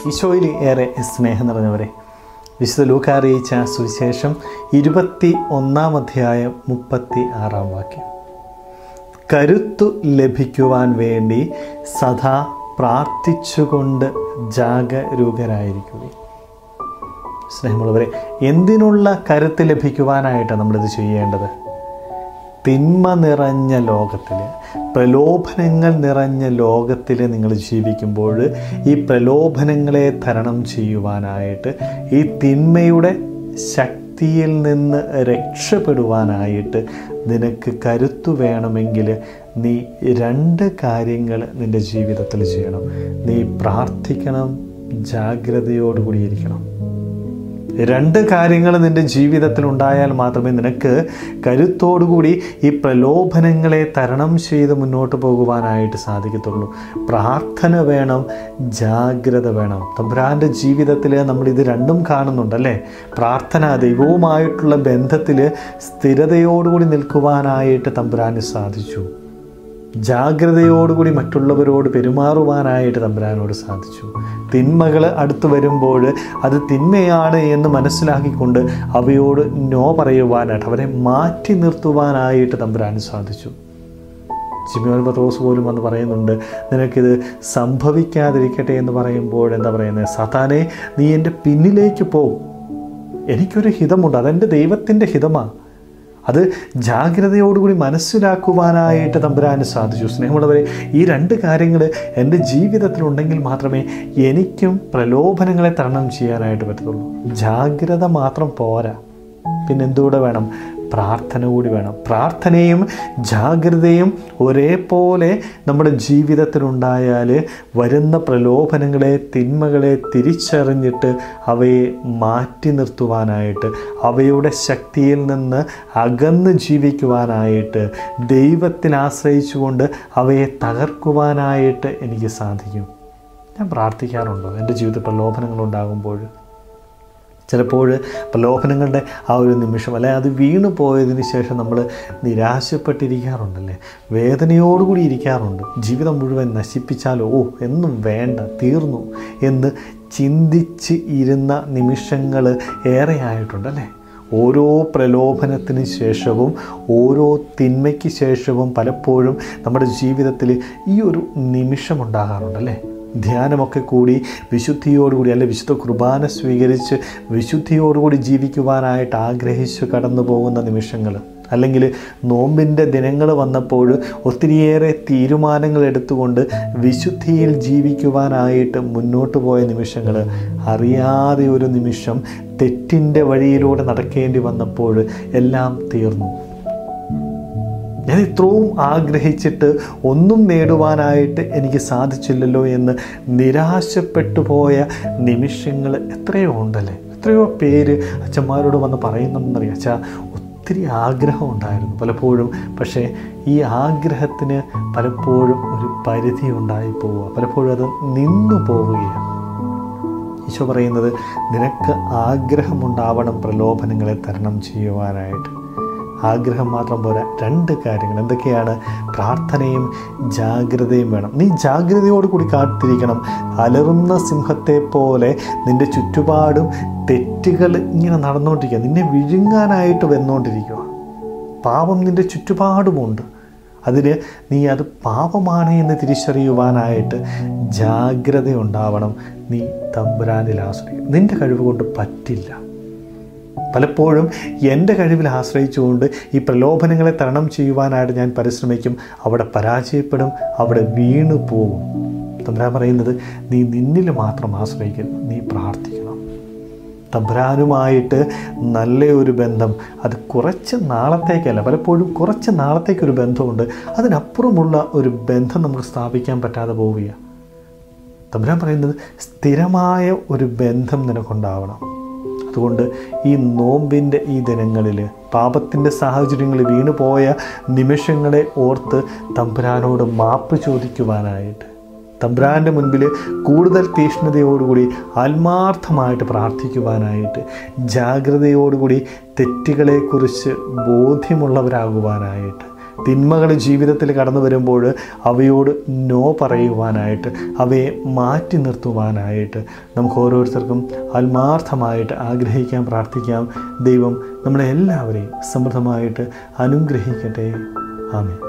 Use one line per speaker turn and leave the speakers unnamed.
ഈശോയിൽ ഏറെ സ്നേഹം നിറഞ്ഞവരെ വിശുദ്ധ ലൂക്ക അറിയിച്ച സുവിശേഷം ഇരുപത്തി ഒന്നാം അധ്യായം മുപ്പത്തി ആറാം വാക്യം കരുത്തു ലഭിക്കുവാൻ വേണ്ടി സദാ പ്രാർത്ഥിച്ചുകൊണ്ട് ജാഗരൂകരായിരിക്കുക സ്നേഹമുള്ളവരെ എന്തിനുള്ള കരുത്ത് ലഭിക്കുവാനായിട്ടാണ് നമ്മളിത് ചെയ്യേണ്ടത് തിന്മ നിറഞ്ഞ ലോകത്തിൽ പ്രലോഭനങ്ങൾ നിറഞ്ഞ ലോകത്തിൽ നിങ്ങൾ ജീവിക്കുമ്പോൾ ഈ പ്രലോഭനങ്ങളെ തരണം ചെയ്യുവാനായിട്ട് ഈ തിന്മയുടെ ശക്തിയിൽ നിന്ന് രക്ഷപ്പെടുവാനായിട്ട് നിനക്ക് കരുത്തു വേണമെങ്കിൽ നീ രണ്ട് കാര്യങ്ങൾ നിൻ്റെ ജീവിതത്തിൽ ചെയ്യണം നീ പ്രാർത്ഥിക്കണം ജാഗ്രതയോടുകൂടി ഇരിക്കണം രണ്ട് കാര്യങ്ങൾ നിൻ്റെ ജീവിതത്തിൽ ഉണ്ടായാൽ മാത്രമേ നിനക്ക് കരുത്തോടുകൂടി ഈ പ്രലോഭനങ്ങളെ തരണം ചെയ്ത് മുന്നോട്ട് പോകുവാനായിട്ട് സാധിക്കത്തുള്ളൂ പ്രാർത്ഥന വേണം ജാഗ്രത വേണം തമ്പുരാൻ്റെ ജീവിതത്തിൽ നമ്മൾ ഇത് രണ്ടും കാണുന്നുണ്ടല്ലേ പ്രാർത്ഥന ദൈവവുമായിട്ടുള്ള ബന്ധത്തിൽ സ്ഥിരതയോടുകൂടി നിൽക്കുവാനായിട്ട് തമ്പുരാന് സാധിച്ചു ജാഗ്രതയോടുകൂടി മറ്റുള്ളവരോട് പെരുമാറുവാനായിട്ട് തമ്പുരാനോട് സാധിച്ചു തിന്മകൾ അടുത്ത് വരുമ്പോൾ അത് തിന്മയാണ് എന്ന് മനസ്സിലാക്കിക്കൊണ്ട് അവയോട് നോ പറയുവാനായിട്ട് അവരെ മാറ്റി നിർത്തുവാനായിട്ട് തമ്പുരാന് സാധിച്ചു ജിമിയോൻ പത്രോസ് പോലും വന്ന് പറയുന്നുണ്ട് നിനക്കിത് സംഭവിക്കാതിരിക്കട്ടെ എന്ന് പറയുമ്പോൾ എന്താ പറയുന്നത് സതാനെ നീ എൻ്റെ പിന്നിലേക്ക് പോ എനിക്കൊരു ഹിതമുണ്ട് അതെൻ്റെ ദൈവത്തിൻ്റെ ഹിതമാണ് അത് ജാഗ്രതയോടുകൂടി മനസ്സിലാക്കുവാനായിട്ട് തമ്പുരാന് സാധിച്ചു സ്നേഹമുള്ളവരെ ഈ രണ്ട് കാര്യങ്ങൾ എൻ്റെ ജീവിതത്തിലുണ്ടെങ്കിൽ മാത്രമേ എനിക്കും പ്രലോഭനങ്ങളെ തരണം ചെയ്യാനായിട്ട് പറ്റത്തുള്ളൂ ജാഗ്രത മാത്രം പോരാ പിന്നെ എന്തുകൂടെ വേണം പ്രാർത്ഥന കൂടി വേണം പ്രാർത്ഥനയും ജാഗ്രതയും ഒരേപോലെ നമ്മുടെ ജീവിതത്തിലുണ്ടായാൽ വരുന്ന പ്രലോഭനങ്ങളെ തിന്മകളെ തിരിച്ചറിഞ്ഞിട്ട് അവയെ മാറ്റി നിർത്തുവാനായിട്ട് അവയുടെ ശക്തിയിൽ നിന്ന് അകന്ന് ജീവിക്കുവാനായിട്ട് ദൈവത്തിൽ ആശ്രയിച്ചുകൊണ്ട് അവയെ തകർക്കുവാനായിട്ട് എനിക്ക് സാധിക്കും ഞാൻ പ്രാർത്ഥിക്കാറുണ്ടോ എൻ്റെ ജീവിതത്തിൽ പ്രലോഭനങ്ങൾ ഉണ്ടാകുമ്പോൾ ചിലപ്പോൾ പ്രലോഭനങ്ങളുടെ ആ ഒരു നിമിഷം അല്ലെ അത് വീണു പോയതിന് ശേഷം നമ്മൾ നിരാശപ്പെട്ടിരിക്കാറുണ്ടല്ലേ വേദനയോടുകൂടി ഇരിക്കാറുണ്ട് ജീവിതം മുഴുവൻ നശിപ്പിച്ചാലോ ഓ എന്നും വേണ്ട തീർന്നു എന്ന് ചിന്തിച്ച് ഇരുന്ന നിമിഷങ്ങൾ ഏറെ ആയിട്ടുണ്ടല്ലേ ഓരോ പ്രലോഭനത്തിന് ശേഷവും ഓരോ തിന്മയ്ക്ക് ശേഷവും പലപ്പോഴും നമ്മുടെ ജീവിതത്തിൽ ഈ ഒരു നിമിഷം ഉണ്ടാകാറുണ്ടല്ലേ ധ്യാനമൊക്കെ കൂടി വിശുദ്ധിയോടുകൂടി അല്ലെ വിശുദ്ധ കുർബാന സ്വീകരിച്ച് വിശുദ്ധിയോടുകൂടി ജീവിക്കുവാനായിട്ട് ആഗ്രഹിച്ച് കടന്നു പോകുന്ന നിമിഷങ്ങൾ അല്ലെങ്കിൽ നോമ്പിൻ്റെ ദിനങ്ങൾ വന്നപ്പോൾ ഒത്തിരിയേറെ തീരുമാനങ്ങൾ എടുത്തുകൊണ്ട് വിശുദ്ധിയിൽ ജീവിക്കുവാനായിട്ട് മുന്നോട്ട് പോയ നിമിഷങ്ങൾ അറിയാതെ ഒരു നിമിഷം തെറ്റിൻ്റെ വഴിയിലൂടെ നടക്കേണ്ടി വന്നപ്പോൾ എല്ലാം തീർന്നു ഞാൻ ഇത്രയും ആഗ്രഹിച്ചിട്ട് ഒന്നും നേടുവാനായിട്ട് എനിക്ക് സാധിച്ചില്ലല്ലോ എന്ന് നിരാശപ്പെട്ടു പോയ നിമിഷങ്ങൾ എത്രയോ ഉണ്ടല്ലേ എത്രയോ പേര് അച്ഛന്മാരോട് വന്ന് പറയുന്നുണ്ടെന്നറിയാം അച്ഛാ ഒത്തിരി ആഗ്രഹം ഉണ്ടായിരുന്നു പലപ്പോഴും പക്ഷേ ഈ ആഗ്രഹത്തിന് പലപ്പോഴും ഒരു പരിധി ഉണ്ടായി പോവുക പലപ്പോഴും അത് നിന്നു പോവുകയാണ് ഈശോ പറയുന്നത് നിനക്ക് ആഗ്രഹമുണ്ടാവണം പ്രലോഭനങ്ങളെ തരണം ചെയ്യുവാനായിട്ട് ആഗ്രഹം മാത്രം പോരാ രണ്ട് കാര്യങ്ങൾ എന്തൊക്കെയാണ് പ്രാർത്ഥനയും ജാഗ്രതയും വേണം നീ ജാഗ്രതയോട് കൂടി കാത്തിരിക്കണം അലറുന്ന സിംഹത്തെ പോലെ നിൻ്റെ ചുറ്റുപാടും തെറ്റുകൾ ഇങ്ങനെ നടന്നുകൊണ്ടിരിക്കുക നിന്നെ വിഴുങ്ങാനായിട്ട് വന്നുകൊണ്ടിരിക്കുക പാപം നിൻ്റെ ചുറ്റുപാടുമുണ്ട് അതിന് നീ അത് പാപമാണ് എന്ന് തിരിച്ചറിയുവാനായിട്ട് ജാഗ്രത ഉണ്ടാവണം നീ തമ്പുരാനിൽ ആശ്രയിക്കും നിൻ്റെ കഴിവ് കൊണ്ട് പറ്റില്ല പലപ്പോഴും എൻ്റെ കഴിവിൽ ആശ്രയിച്ചുകൊണ്ട് ഈ പ്രലോഭനങ്ങളെ തരണം ചെയ്യുവാനായിട്ട് ഞാൻ പരിശ്രമിക്കും അവിടെ പരാജയപ്പെടും അവിടെ വീണു പോകും തമ്പുരാൻ പറയുന്നത് നീ നിന്നിൽ മാത്രം ആശ്രയിക്കുന്നു നീ പ്രാർത്ഥിക്കണം തമ്പുരാനുമായിട്ട് നല്ല ഒരു ബന്ധം അത് കുറച്ച് നാളത്തേക്കല്ല പലപ്പോഴും കുറച്ച് നാളത്തേക്കൊരു ബന്ധമുണ്ട് അതിനപ്പുറമുള്ള ഒരു ബന്ധം നമുക്ക് സ്ഥാപിക്കാൻ പറ്റാതെ പോവുകയാണ് തമ്പുരാൻ പറയുന്നത് സ്ഥിരമായ ഒരു ബന്ധം നിനക്കുണ്ടാവണം അതുകൊണ്ട് ഈ നോമ്പിൻ്റെ ഈ ദിനങ്ങളിൽ പാപത്തിൻ്റെ സാഹചര്യങ്ങളിൽ വീണുപോയ നിമിഷങ്ങളെ ഓർത്ത് തമ്പുരാനോട് മാപ്പ് ചോദിക്കുവാനായിട്ട് തമ്പ്രാൻ്റെ മുൻപിൽ കൂടുതൽ തീഷ്ണതയോടുകൂടി ആത്മാർത്ഥമായിട്ട് പ്രാർത്ഥിക്കുവാനായിട്ട് ജാഗ്രതയോടുകൂടി തെറ്റുകളെക്കുറിച്ച് ബോധ്യമുള്ളവരാകുവാനായിട്ട് തിന്മകൾ ജീവിതത്തിൽ കടന്നു വരുമ്പോൾ അവയോട് നോ പറയുവാനായിട്ട് അവയെ മാറ്റി നിർത്തുവാനായിട്ട് നമുക്ക് ഓരോരുത്തർക്കും ആത്മാർത്ഥമായിട്ട് ആഗ്രഹിക്കാം പ്രാർത്ഥിക്കാം ദൈവം നമ്മളെ എല്ലാവരെയും സമൃദ്ധമായിട്ട് അനുഗ്രഹിക്കട്ടെ ആമേ